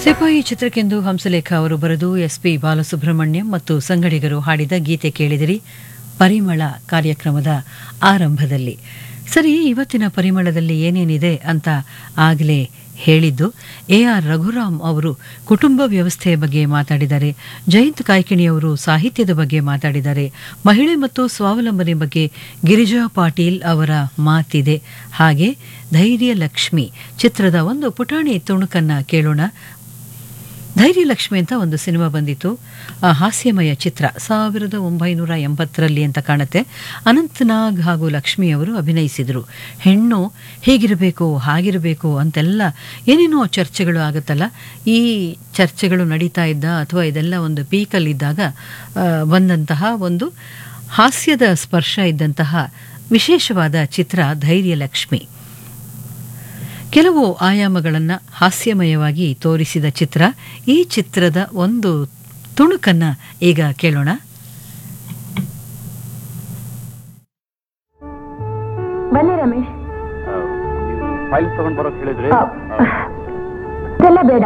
ಸಿಪಾಯಿ ಚಿತ್ರಕ್ಕೆಂದು ಹಂಸಲೇಖ ಅವರು ಬರೆದು ಎಸ್ಪಿ ಬಾಲಸುಬ್ರಹ್ಮಣ್ಯಂ ಮತ್ತು ಸಂಗಡಿಗರು ಹಾಡಿದ ಗೀತೆ ಕೇಳಿದಿರಿ ಪರಿಮಳ ಕಾರ್ಯಕ್ರಮದ ಆರಂಭದಲ್ಲಿ ಸರಿ ಇವತ್ತಿನ ಪರಿಮಳದಲ್ಲಿ ಏನೇನಿದೆ ಅಂತ ಆಗಲೇ ಹೇಳಿದ್ದು ಎ ಆರ್ ರಘುರಾಮ್ ಅವರು ಕುಟುಂಬ ವ್ಯವಸ್ಥೆಯ ಬಗ್ಗೆ ಮಾತಾಡಿದ್ದಾರೆ ಜಯಂತ್ ಕಾಯ್ಕಿಣಿಯವರು ಸಾಹಿತ್ಯದ ಬಗ್ಗೆ ಮಾತಾಡಿದ್ದಾರೆ ಮಹಿಳೆ ಮತ್ತು ಸ್ವಾವಲಂಬನೆ ಬಗ್ಗೆ ಗಿರಿಜಾ ಪಾಟೀಲ್ ಅವರ ಮಾತಿದೆ ಹಾಗೆ ಧೈರ್ಯ ಲಕ್ಷ್ಮಿ ಚಿತ್ರದ ಒಂದು ಪುಟಾಣಿ ತುಣುಕನ್ನ ಕೇಳೋಣ ಧೈರ್ಯ ಲಕ್ಷ್ಮಿ ಅಂತ ಒಂದು ಸಿನಿಮಾ ಬಂದಿತ್ತು ಆ ಹಾಸ್ಯಮಯ ಚಿತ್ರ ಸಾವಿರದ ಒಂಬೈನೂರ ಎಂಬತ್ತರಲ್ಲಿ ಅಂತ ಕಾಣುತ್ತೆ ಅನಂತನಾಗ್ ಹಾಗೂ ಲಕ್ಷ್ಮಿ ಅವರು ಅಭಿನಯಿಸಿದರು ಹೆಣ್ಣು ಹೇಗಿರಬೇಕು ಹಾಗಿರಬೇಕು ಅಂತೆಲ್ಲ ಏನೇನೋ ಚರ್ಚೆಗಳು ಆಗುತ್ತಲ್ಲ ಈ ಚರ್ಚೆಗಳು ನಡೀತಾ ಇದ್ದ ಅಥವಾ ಇದೆಲ್ಲ ಒಂದು ಪೀಕಲ್ಲಿದ್ದಾಗ ಆ, ಬಂದಂತಹ ಒಂದು ಹಾಸ್ಯದ ಸ್ಪರ್ಶ ಇದ್ದಂತಹ ವಿಶೇಷವಾದ ಚಿತ್ರ ಧೈರ್ಯ ಲಕ್ಷ್ಮಿ ಕೆಲವು ಆಯಾಮಗಳನ್ನು ಹಾಸ್ಯಮಯವಾಗಿ ತೋರಿಸಿದ ಚಿತ್ರ ಈ ಚಿತ್ರದ ಒಂದು ತುಣುಕನ್ನ ಈಗ ಕೇಳೋಣ ಬನ್ನಿ ರಮೇಶ್ ಫೈಲ್ ತಗೊಂಡ್ ಬರೋಕ್ ಹೇಳಿದ್ರಿ ಆ, ಎಲ್ಲ ಬೇಡ